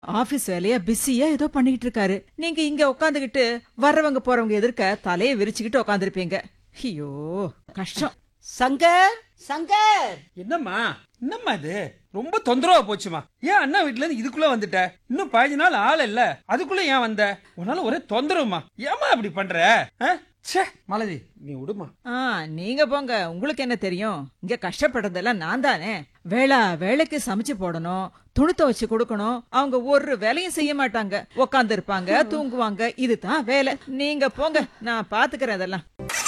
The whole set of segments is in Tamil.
ஆபீஸ் வேலையா பிஸியா ஏதோ பண்ணிட்டு இருக்காரு நீங்க இங்க உட்காந்துக்கிட்டு வர்றவங்க போறவங்க எதிர்க்க தலையை விரிச்சுக்கிட்டு உட்காந்துருப்பீங்க ஐயோ கஷ்டம் சங்கர் சங்கர் என்னம்மா என்னம்மா இது ரொம்ப தொந்தரவா போச்சுமா ஏன் அண்ணா வீட்ல இருந்து இதுக்குள்ள வந்துட்ட இன்னும் பதினஞ்சு நாள் ஆள் இல்ல அதுக்குள்ள ஏன் வந்த உன்னால ஒரே தொந்தரவுமா ஏமா இப்படி பண்ற ஆ? ச்சே மலதி நீ விடுமா ஆ நீங்க போங்க உங்களுக்கு என்ன தெரியும் இங்க கஷ்டப்படுறதெல்லாம் நான் தானே வேளா வேலைக்கு சமைச்சு போடணும் துணி துவைச்சு கொடுக்கணும் அவங்க ஒரு வேலையும் செய்ய மாட்டாங்க உட்கார்ந்து இருப்பாங்க தூங்குவாங்க இதுதான் வேலை நீங்க போங்க நான் பாத்துக்கிறேன் அதெல்லாம்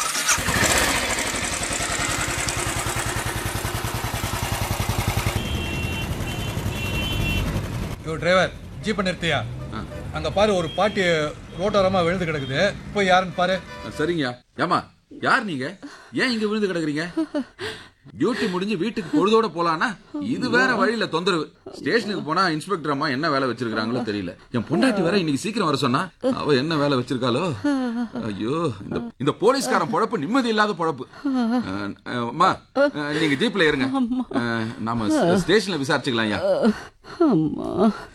யோ டிரைவர் ஜீப்பை நிறுத்தியா அங்க பாரு ஒரு பாட்டி ரோட்டோரமா விழுந்து கிடக்குது போய் யாருன்னு பாரு சரிங்கய்யா ஏமா யார் நீங்க ஏன் இங்க விழுந்து கிடக்குறீங்க டியூட்டி முடிஞ்சு வீட்டுக்கு பொழுதோட போலானா இது வேற வழியில தொந்தரவு ஸ்டேஷனுக்கு போனா இன்ஸ்பெக்டர் அம்மா என்ன வேலை வச்சிருக்காங்களோ தெரியல என் பொண்டாட்டி வேற இன்னைக்கு சீக்கிரம் வர சொன்னா அவ என்ன வேலை வச்சிருக்காளோ ஐயோ இந்த இந்த போலீஸ்காரன் பொழப்பு நிம்மதி இல்லாத பொழப்பு அஹ், அஹ், அம்மா அஹ், நீங்க ஜீப்ல இருங்க அஹ், நாம ஸ்டேஷன்ல விசாரிச்சுக்கலாம் ஐயா அம்மா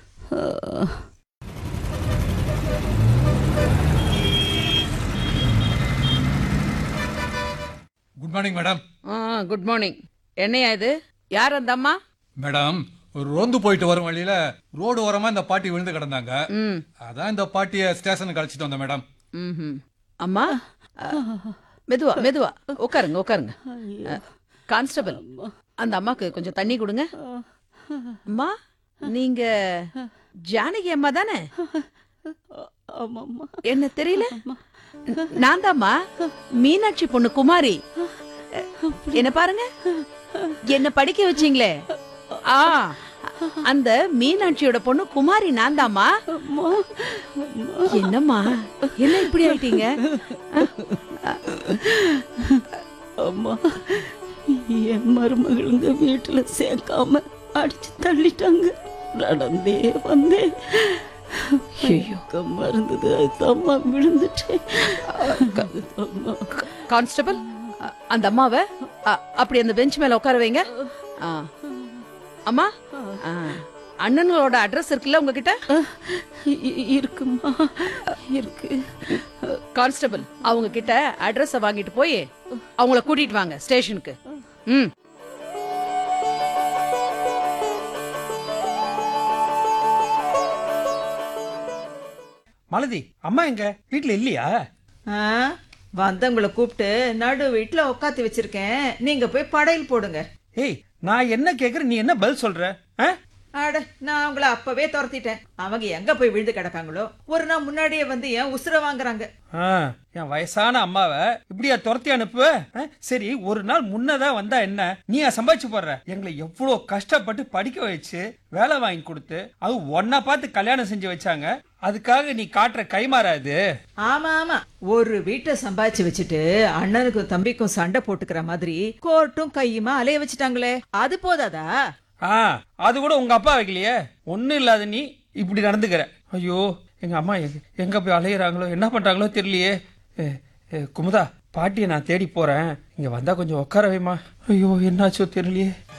good morning madam good morning என்னையா இது யார் அந்த அம்மா மேடம் ஒரு ரோந்து போயிட்டு வரும் வழியில ரோடு ஓரமா இந்த பாட்டி விழுந்து கிடந்தாங்க ம் அதான் இந்த பாட்டிய ஸ்டேஷனுக்கு அழைச்சிட்டு வந்தேன் மேடம் ம்ஹும். அம்மா அஹ், மெதுவா மெதுவா உட்காருங்க உட்காருங்க அஹ், கான்ஸ்டபிள் அந்த அம்மாக்கு கொஞ்சம் தண்ணி கொடுங்க அம்மா நீங்க ஜானகி அம்மா தானே என்ன தெரியல நான் தாம்மா மீனாட்சி பொண்ணு குமாரி என்ன பாருங்க என்ன படிக்க வச்சீங்களே ஆ அந்த மீனாட்சியோட பொண்ணு குமாரி நான் தாம்மா என்னம்மா என்ன இப்படி ஆயிட்டீங்க அம்மா என் மருமகளுங்க வீட்டுல சேர்க்காம அடிச்சு தள்ளிட்டாங்க நடந்தே வந்தேன் ஐயோ இருந்தது அதுதாம்மா விழுந்துட்டேன் அம்மா கான்ஸ்டபிள் அ- அந்த அம்மாவை அ- அப்படி அந்த பெஞ்ச் மேல உட்கார வைங்க ஆ. அம்மா ஆ. அண்ணனோட அட்ரஸ் இருக்குல்ல உங்ககிட்ட இ- இ- இருக்குமா இருக்கு கான்ஸ்டபிள் அவங்க கிட்ட அட்ரஸ் வாங்கிட்டு போய் அவங்கள கூட்டிட்டு வாங்க ஸ்டேஷனுக்கு ம் மலதி அம்மா எங்க வீட்ல இல்லையா ஆ, வந்தவங்களை கூப்பிட்டு நடு வீட்டுல உட்காத்தி வச்சிருக்கேன் நீங்க போய் படையல் போடுங்க ஏய் நான் என்ன கேக்குறேன் நீ என்ன பதில் சொல்ற ஆ? அட நான் அவங்கள அப்பவே துரத்திட்டேன் அவங்க எங்க போய் விழுந்து கிடக்காங்களோ ஒரு நாள் முன்னாடியே வந்து ஏன் உசுர வாங்குறாங்க ஆ, என் வயசான அம்மாவை இப்படியா துரத்தி அனுப்புவ ஆ? சரி ஒரு நாள் முன்னதா வந்தா என்ன நீ சம்பாதிச்சு போடுற எங்களை எவ்வளவு கஷ்டப்பட்டு படிக்க வச்சு வேலை வாங்கி கொடுத்து அது ஒன்னா பார்த்து கல்யாணம் செஞ்சு வச்சாங்க அதுக்காக நீ காட்டுற கைமாறா இது ஆமா ஆமா ஒரு வீட்டை சம்பாதிச்சு வச்சுட்டு அண்ணனுக்கும் தம்பிக்கும் சண்டை போட்டுக்கிற மாதிரி கோர்ட்டும் கையுமா அலைய வச்சுட்டாங்களே அது போதாதா ஆ அது கூட உங்க அப்பா வைக்கலையே ஒண்ணும் இல்லாத நீ இப்படி நடந்துக்கிற ஐயோ எங்க அம்மா எங்க- எங்க போய் அலையுறாங்களோ என்ன பண்றாங்களோ தெரியலையே ஏ, ஏ, குமுதா பாட்டியை நான் தேடி போறேன் இங்க வந்தா கொஞ்சம் உட்கார வைமா ஐயோ என்னாச்சோ தெரியலையே